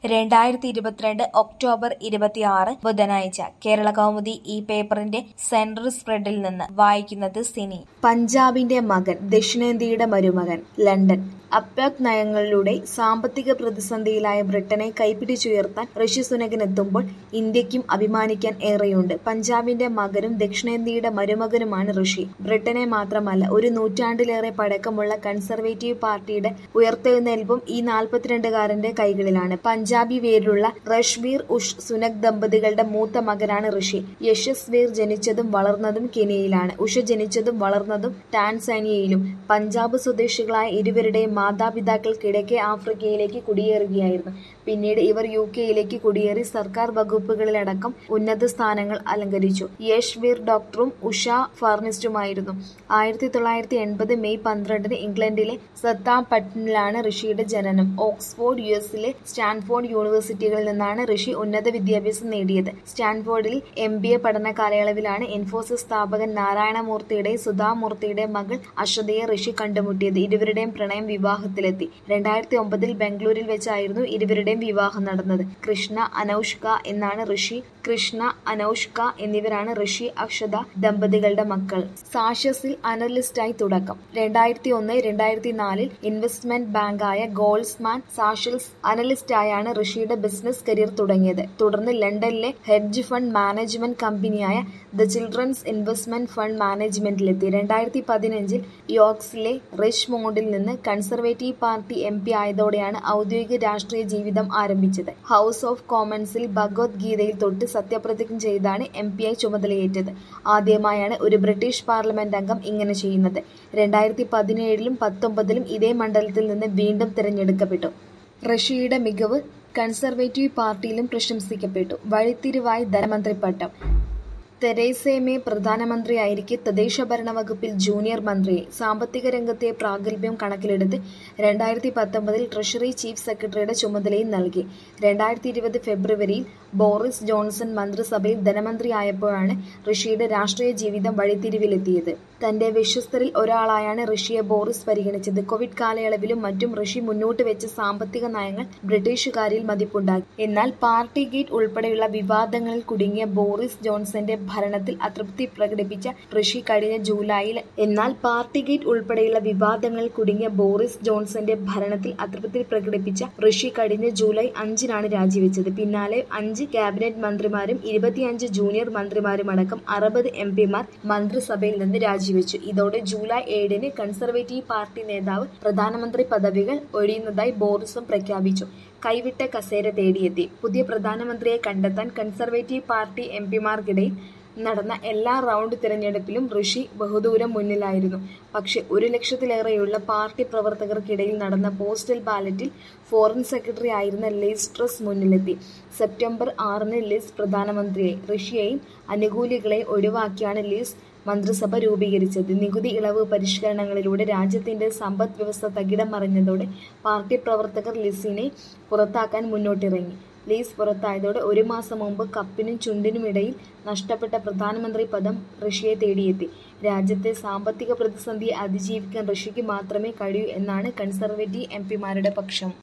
രണ്ടായിരത്തി ഇരുപത്തിരണ്ട് ഒക്ടോബർ ഇരുപത്തിയാറ് ബുധനാഴ്ച കേരള കൗമുദി ഈ പേപ്പറിന്റെ സെൻട്രൽ സ്പ്രെഡിൽ നിന്ന് വായിക്കുന്നത് സിനി പഞ്ചാബിന്റെ മകൻ ദക്ഷിണേന്ത്യയുടെ മരുമകൻ ലണ്ടൻ അപ്യാക് നയങ്ങളിലൂടെ സാമ്പത്തിക പ്രതിസന്ധിയിലായ ബ്രിട്ടനെ കൈപിടിച്ചുയർത്താൻ ഋഷി സുനകനെത്തുമ്പോൾ ഇന്ത്യക്കും അഭിമാനിക്കാൻ ഏറെയുണ്ട് പഞ്ചാബിന്റെ മകനും ദക്ഷിണേന്ത്യയുടെ മരുമകനുമാണ് ഋഷി ബ്രിട്ടനെ മാത്രമല്ല ഒരു നൂറ്റാണ്ടിലേറെ പഴക്കമുള്ള കൺസർവേറ്റീവ് പാർട്ടിയുടെ ഉയർത്തെഴുന്നേൽപ്പും ഈ നാൽപ്പത്തിരണ്ടുകാരന്റെ കൈകളിലാണ് പഞ്ചാബി വേരുള്ള റഷ്ബീർ ഉഷ് സുനക് ദമ്പതികളുടെ മൂത്ത മകനാണ് ഋഷി യശസ്വീർ ജനിച്ചതും വളർന്നതും കെനിയയിലാണ് ഉഷ ജനിച്ചതും വളർന്നതും ടാൻസാനിയയിലും പഞ്ചാബ് സ്വദേശികളായ ഇരുവരുടെയും മാതാപിതാക്കൾ കിഴക്കേ ആഫ്രിക്കയിലേക്ക് കുടിയേറുകയായിരുന്നു പിന്നീട് ഇവർ യു കെയിലേക്ക് കുടിയേറി സർക്കാർ വകുപ്പുകളിലടക്കം ഉന്നത സ്ഥാനങ്ങൾ അലങ്കരിച്ചു യശ്വീർ ഡോക്ടറും ഉഷ ഫാർമിസ്റ്റുമായിരുന്നു ആയിരത്തി തൊള്ളായിരത്തി എൺപത് മെയ് പന്ത്രണ്ടിന് ഇംഗ്ലണ്ടിലെ സത്താംപട്ടണിലാണ് ഋഷിയുടെ ജനനം ഓക്സ്ഫോർഡ് യു എസിലെ സ്റ്റാൻഫോർഡ് യൂണിവേഴ്സിറ്റികളിൽ നിന്നാണ് ഋഷി ഉന്നത വിദ്യാഭ്യാസം നേടിയത് സ്റ്റാൻഫോർഡിൽ എം ബി എ പഠന കാലയളവിലാണ് ഇൻഫോസിസ് സ്ഥാപകൻ നാരായണമൂർത്തിയുടെയും സുധാമൂർത്തിയുടെയും മകൾ അശ്വതിയെ ഋഷി കണ്ടുമുട്ടിയത് ഇരുവരുടെയും പ്രണയം വിവാഹത്തിലെത്തി രണ്ടായിരത്തി ഒമ്പതിൽ ബംഗളൂരിൽ വെച്ചായിരുന്നു ഇരുവരുടെയും വിവാഹം നടന്നത് കൃഷ്ണ അനൌഷ്ക എന്നാണ് ഋഷി കൃഷ്ണ അനൌഷ്ക എന്നിവരാണ് ഋഷി അക്ഷത ദമ്പതികളുടെ മക്കൾ സാഷ്യസിൽ അനലിസ്റ്റായി തുടക്കം രണ്ടായിരത്തി ഒന്ന് രണ്ടായിരത്തി നാലിൽ ഇൻവെസ്റ്റ്മെന്റ് ബാങ്കായ ഗോൾസ്മാൻ സാഷ്യൽസ് അനലിസ്റ്റായാണ് ഋഷിയുടെ ബിസിനസ് കരിയർ തുടങ്ങിയത് തുടർന്ന് ലണ്ടനിലെ ഹെഡ്ജ് ഫണ്ട് മാനേജ്മെന്റ് കമ്പനിയായ ദ ചിൽഡ്രൻസ് ഇൻവെസ്റ്റ്മെന്റ് ഫണ്ട് മാനേജ്മെന്റിലെത്തി രണ്ടായിരത്തി പതിനഞ്ചിൽ യോർക്സിലെ റിച്ച് മോണ്ടിൽ നിന്ന് കൺസർവേറ്റീവ് പാർട്ടി എം പി ആയതോടെയാണ് ഔദ്യോഗിക രാഷ്ട്രീയ ജീവിതം ആരംഭിച്ചത് ഹൗസ് ഓഫ് കോമൺസിൽ ഭഗവത്ഗീതയിൽ തൊട്ട് സത്യപ്രതിജ്ഞ ചെയ്താണ് എം പി ആയി ചുമതലയേറ്റത് ആദ്യമായാണ് ഒരു ബ്രിട്ടീഷ് പാർലമെന്റ് അംഗം ഇങ്ങനെ ചെയ്യുന്നത് രണ്ടായിരത്തി പതിനേഴിലും പത്തൊമ്പതിലും ഇതേ മണ്ഡലത്തിൽ നിന്ന് വീണ്ടും തിരഞ്ഞെടുക്കപ്പെട്ടു റഷ്യയുടെ മികവ് കൺസർവേറ്റീവ് പാർട്ടിയിലും പ്രശംസിക്കപ്പെട്ടു വഴിത്തിരിവായി ധനമന്ത്രി പട്ടം തെരേസ മേ പ്രധാനമന്ത്രിയായിരിക്കെ തദ്ദേശ ഭരണ വകുപ്പിൽ ജൂനിയർ മന്ത്രിയെ സാമ്പത്തിക രംഗത്തെ പ്രാഗൽഭ്യം കണക്കിലെടുത്ത് രണ്ടായിരത്തി പത്തൊമ്പതിൽ ട്രഷറി ചീഫ് സെക്രട്ടറിയുടെ ചുമതലയും നൽകി രണ്ടായിരത്തി ഇരുപത് ഫെബ്രുവരിയിൽ ബോറിസ് ജോൺസൺ മന്ത്രിസഭയിൽ ധനമന്ത്രിയായപ്പോഴാണ് ഋഷിയുടെ രാഷ്ട്രീയ ജീവിതം വഴിത്തിരിവിലെത്തിയത് തന്റെ വിശ്വസ്തരിൽ ഒരാളായാണ് ഋഷിയെ ബോറിസ് പരിഗണിച്ചത് കോവിഡ് കാലയളവിലും മറ്റും ഋഷി മുന്നോട്ട് വെച്ച സാമ്പത്തിക നയങ്ങൾ ബ്രിട്ടീഷുകാരിൽ മതിപ്പുണ്ടാക്കി എന്നാൽ പാർട്ടി ഗേറ്റ് ഉൾപ്പെടെയുള്ള വിവാദങ്ങളിൽ കുടുങ്ങിയ ബോറിസ് ജോൺസന്റെ ഭരണത്തിൽ അതൃപ്തി പ്രകടിപ്പിച്ച ഋഷി കഴിഞ്ഞ ജൂലൈയിൽ എന്നാൽ പാർട്ടി ഗേറ്റ് ഉൾപ്പെടെയുള്ള വിവാദങ്ങളിൽ കുടുങ്ങിയ ബോറിസ് ജോൺസന്റെ ഭരണത്തിൽ അതൃപ്തി പ്രകടിപ്പിച്ച ഋഷി കഴിഞ്ഞ ജൂലൈ അഞ്ചിനാണ് രാജിവെച്ചത് പിന്നാലെ അഞ്ച് ക്യാബിനറ്റ് മന്ത്രിമാരും ഇരുപത്തിയഞ്ച് ജൂനിയർ മന്ത്രിമാരുമടക്കം അറുപത് എം പിമാർ മന്ത്രിസഭയിൽ നിന്ന് രാജിവെച്ചു ഇതോടെ ജൂലൈ ഏഴിന് കൺസർവേറ്റീവ് പാർട്ടി നേതാവ് പ്രധാനമന്ത്രി പദവികൾ ഒഴിയുന്നതായി ബോറിസും പ്രഖ്യാപിച്ചു കൈവിട്ട കസേര തേടിയെത്തി പുതിയ പ്രധാനമന്ത്രിയെ കണ്ടെത്താൻ കൺസർവേറ്റീവ് പാർട്ടി എം പിമാർക്കിടയിൽ നടന്ന എല്ലാ റൗണ്ട് തിരഞ്ഞെടുപ്പിലും ഋഷി ബഹുദൂരം മുന്നിലായിരുന്നു പക്ഷെ ഒരു ലക്ഷത്തിലേറെയുള്ള പാർട്ടി പ്രവർത്തകർക്കിടയിൽ നടന്ന പോസ്റ്റൽ ബാലറ്റിൽ ഫോറിൻ സെക്രട്ടറി ആയിരുന്ന ലിസ് ട്രസ് മുന്നിലെത്തി സെപ്റ്റംബർ ആറിന് ലിസ് പ്രധാനമന്ത്രിയെ ഋഷിയെയും അനുകൂലികളെ ഒഴിവാക്കിയാണ് ലിസ് മന്ത്രിസഭ രൂപീകരിച്ചത് നികുതി ഇളവ് പരിഷ്കരണങ്ങളിലൂടെ രാജ്യത്തിന്റെ സമ്പദ് വ്യവസ്ഥ തകിടം മറിഞ്ഞതോടെ പാർട്ടി പ്രവർത്തകർ ലിസിനെ പുറത്താക്കാൻ മുന്നോട്ടിറങ്ങി ലീസ് പുറത്തായതോടെ ഒരു മാസം മുമ്പ് കപ്പിനും ചുണ്ടിനും ഇടയിൽ നഷ്ടപ്പെട്ട പ്രധാനമന്ത്രി പദം ഋഷിയെ തേടിയെത്തി രാജ്യത്തെ സാമ്പത്തിക പ്രതിസന്ധിയെ അതിജീവിക്കാൻ ഋഷിക്ക് മാത്രമേ കഴിയൂ എന്നാണ് കൺസർവേറ്റീവ് എം പിമാരുടെ പക്ഷം